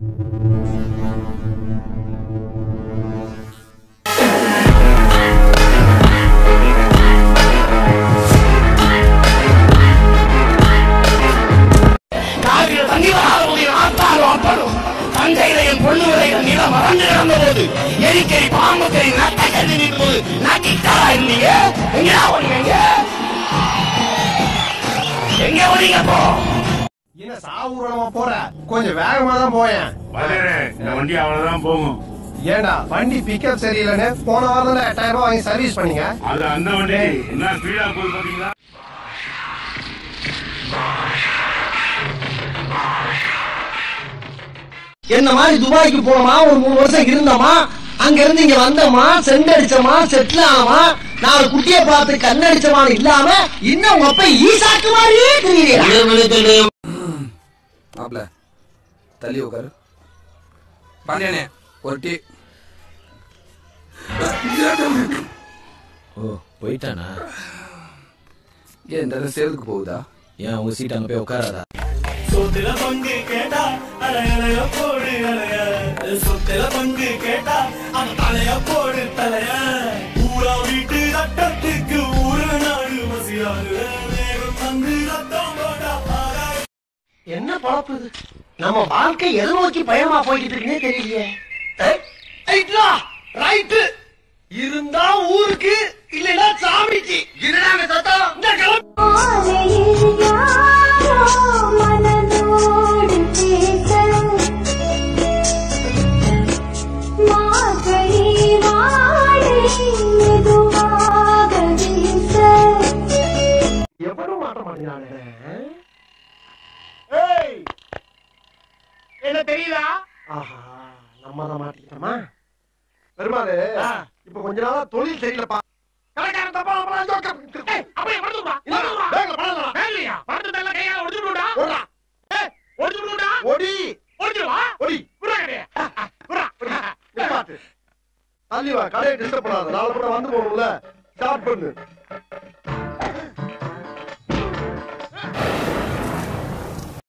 காவிரி தண்ணி வராத போது என் ஆத்தாலும் அப்பனும் தஞ்சையில என் பொண்ணு விலைகள் நிலம் மறந்து கிடந்த போது எரிக்கறி பாம்பு கறி நட்ட கறி நிற்கும் போது நக்கிட்டாரா இருந்தீங்க எங்கடா ஓடிங்க எங்க ஓடிங்க போ என்ன சாவுரமா போற கொஞ்சம் வேகமா தான் போயேன் வளரேன் இந்த வண்டி அவ்வளவுதான் போகும் ஏண்டா வண்டி பிக்கப் சரியில்லைன்னு போன வாரம் தானே எட்டாயிரம் ரூபாய் வாங்கி சர்வீஸ் பண்ணீங்க அது அந்த வண்டி என்ன ஸ்பீடா போகுது பாத்தீங்களா என்ன மாதிரி துபாய்க்கு போனோமா ஒரு மூணு வருஷம் இருந்தோமா அங்க இருந்து இங்க வந்தோமா செண்ட் அடிச்சோமா செட்டில் ஆனோமா நாலு குட்டியை பார்த்து கண்ணடிச்சமான்னு இல்லாம இன்னும் உங்க அப்ப ஈசாக்கு மாதிரியே தெரியுறீங்க மாப்ள தள்ளி உட்காரு பாண்டியானே ஒரு டீ ஓ போயிட்டானா ஏன் இந்த இடம் சேலுக்கு போகுதா ஏன் உங்க சீட் அங்க போய் உட்காராதா சொத்துல பங்கு கேட்டா அலையலைய போடு அலைய சொத்துல பங்கு கேட்டா அந்த தலைய போடு தலைய ஊரா வீட்டு ரத்தத்துக்கு ஊரு நாடு மசியாது வேகம் வந்து ரத்தம் போட்டா ஆராய் என்ன பழப்பு இது நம்ம வாழ்க்கை எதை நோக்கி பயமா போய்கிட்டு இருக்குன்னே தெரியலையே ரைட்லா ரைட்டு இருந்தா ஊருக்கு இல்லைன்னா சாமிக்கு என்னடா சத்தம் இந்த கிளம்பு எவனும் மாட்ட மாட்டேங்கிறானே ஏய் என்ன தெரியுதா ஆஹா நம்ம தான் மாட்டிக்கிட்டோமா பெருமாளு இப்ப கொஞ்ச நாளா தொழில் சரியில்லப்பா கடைக்காரன் தப்பா அப்புறம் ஜோக்கர். அப்படியே படுத்துடா இல்லடா, வேகமா பணம் வேலையா படுத்து எல்லாம் கையால ஒடிச்சு விடுடா ஓடுறா. ஒடிச்சு விடுடா ஒடி ஒடிச்சிருவா ஒடி புறா கிடையாது புறா நிப்பாட்டு. தள்ளி வா கடையை டிஸ்டர்ப் பண்ணாத நாளை கூட வந்து போகணும்ல ஸ்டார்ட் பண்ணு